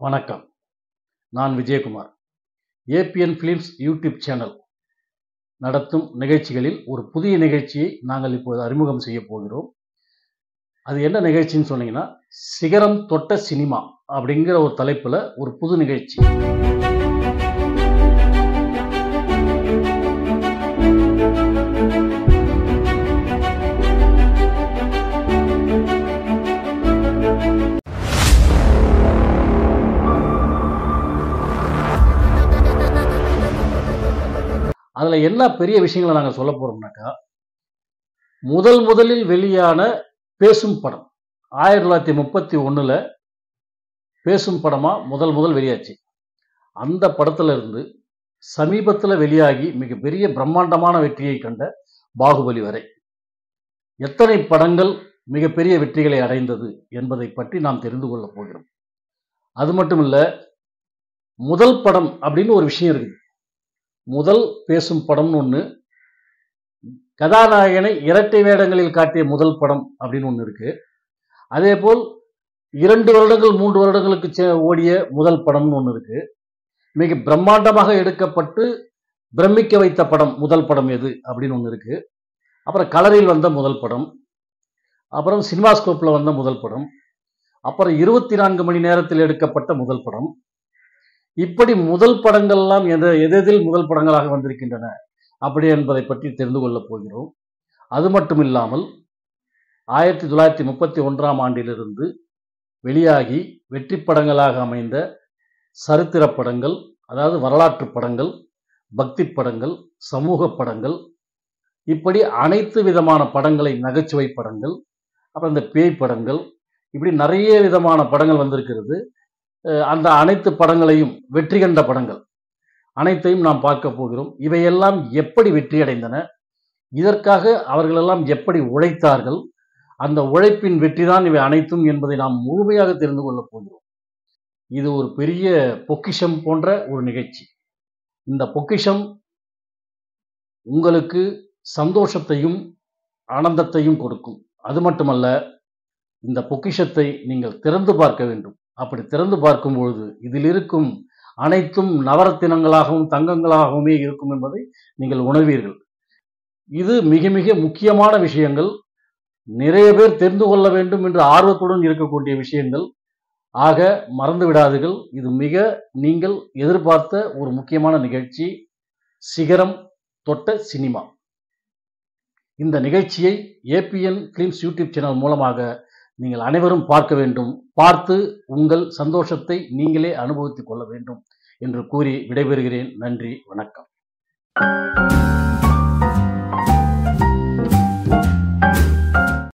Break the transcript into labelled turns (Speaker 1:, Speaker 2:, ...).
Speaker 1: வணக்கம் நான் Vijayakumar ABN films YouTube channel நடத்தும் நிகழ்ச்சிகளில் ஒரு புதிய நிகழ்ச்சியை நாங்கள் இப்போது அறிமுகம் செய்ய போகிறோம் அது என்ன நிகழ்ச்சின்னு சொன்னீங்கன்னா சிகரம் தொட்ட சினிமா அப்படிங்கிற ஒரு தலைப்பில் ஒரு புது நிகழ்ச்சி அதில் என்ன பெரிய விஷயங்களை நாங்கள் சொல்ல போகிறோம்னாக்கா முதல் முதலில் வெளியான பேசும் படம் ஆயிரத்தி தொள்ளாயிரத்தி முப்பத்தி ஒன்றில் பேசும் படமாக முதல் முதல் வெளியாச்சு அந்த படத்துல இருந்து சமீபத்தில் வெளியாகி மிகப்பெரிய பிரம்மாண்டமான வெற்றியை கண்ட பாகுபலி வரை எத்தனை படங்கள் மிகப்பெரிய வெற்றிகளை அடைந்தது என்பதை பற்றி நாம் தெரிந்து கொள்ளப் போகிறோம் அது மட்டும் இல்லை முதல் படம் அப்படின்னு ஒரு விஷயம் இருக்குது முதல் பேசும் படம்னு ஒன்று கதாநாயகனை இரட்டை வேடங்களில் காட்டிய முதல் படம் அப்படின்னு ஒன்று இருக்கு அதே போல் இரண்டு வருடங்கள் மூன்று வருடங்களுக்கு சே- ஓடிய முதல் படம்னு ஒன்று இருக்கு மிக பிரம்மாண்டமாக எடுக்கப்பட்டு பிரமிக்க வைத்த படம் முதல் படம் எது அப்படின்னு ஒன்று இருக்கு அப்புறம் கலரில் வந்த முதல் படம் அப்புறம் சினிமாஸ்கோப்பில் வந்த முதல் படம் அப்புறம் இருபத்தி நான்கு மணி நேரத்தில் எடுக்கப்பட்ட முதல் படம் இப்படி முதல் படங்கள்லாம் எத எதெதில் முதல் படங்களாக வந்திருக்கின்றன அப்படி என்பதை பற்றி தெரிந்து கொள்ளப் போகிறோம் அது மட்டும் இல்லாமல் ஆயிரத்தி தொள்ளாயிரத்தி முப்பத்தி ஒன்றாம் ஆண்டிலிருந்து வெளியாகி வெற்றி படங்களாக அமைந்த சரித்திர படங்கள் அதாவது வரலாற்று படங்கள் பக்தி படங்கள் சமூக படங்கள் இப்படி அனைத்து விதமான படங்களை நகைச்சுவை படங்கள் அப்புறம் இந்த பேய் படங்கள் இப்படி நிறைய விதமான படங்கள் வந்திருக்கிறது அஹ் அந்த அனைத்து படங்களையும் வெற்றி கண்ட படங்கள் அனைத்தையும் நாம் பார்க்க போகிறோம் இவையெல்லாம் எப்படி வெற்றி அடைந்தன இதற்காக அவர்களெல்லாம் எப்படி உழைத்தார்கள் அந்த உழைப்பின் வெற்றிதான் இவை அனைத்தும் என்பதை நாம் முழுமையாக தெரிந்து கொள்ளப் போகிறோம் இது ஒரு பெரிய பொக்கிஷம் போன்ற ஒரு நிகழ்ச்சி இந்த பொக்கிஷம் உங்களுக்கு சந்தோஷத்தையும் ஆனந்தத்தையும் கொடுக்கும் அது மட்டுமல்ல இந்த பொக்கிஷத்தை நீங்கள் திறந்து பார்க்க வேண்டும் அப்படி திறந்து பார்க்கும் பொழுது இதில் இருக்கும் அனைத்தும் நவரத்தினங்களாகவும் தங்கங்களாகவுமே இருக்கும் என்பதை நீங்கள் உணர்வீர்கள் இது மிக மிக முக்கியமான விஷயங்கள் நிறைய பேர் தெரிந்து கொள்ள வேண்டும் என்று ஆர்வத்துடன் இருக்கக்கூடிய விஷயங்கள் ஆக மறந்து விடாதீர்கள் இது மிக நீங்கள் எதிர்பார்த்த ஒரு முக்கியமான நிகழ்ச்சி சிகரம் தொட்ட சினிமா இந்த நிகழ்ச்சியை ஏபிஎன் ஃபிலிம்ஸ் யூடியூப் சேனல் மூலமாக நீங்கள் அனைவரும் பார்க்க வேண்டும் பார்த்து உங்கள் சந்தோஷத்தை நீங்களே அனுபவித்துக் கொள்ள வேண்டும் என்று கூறி விடைபெறுகிறேன் நன்றி வணக்கம்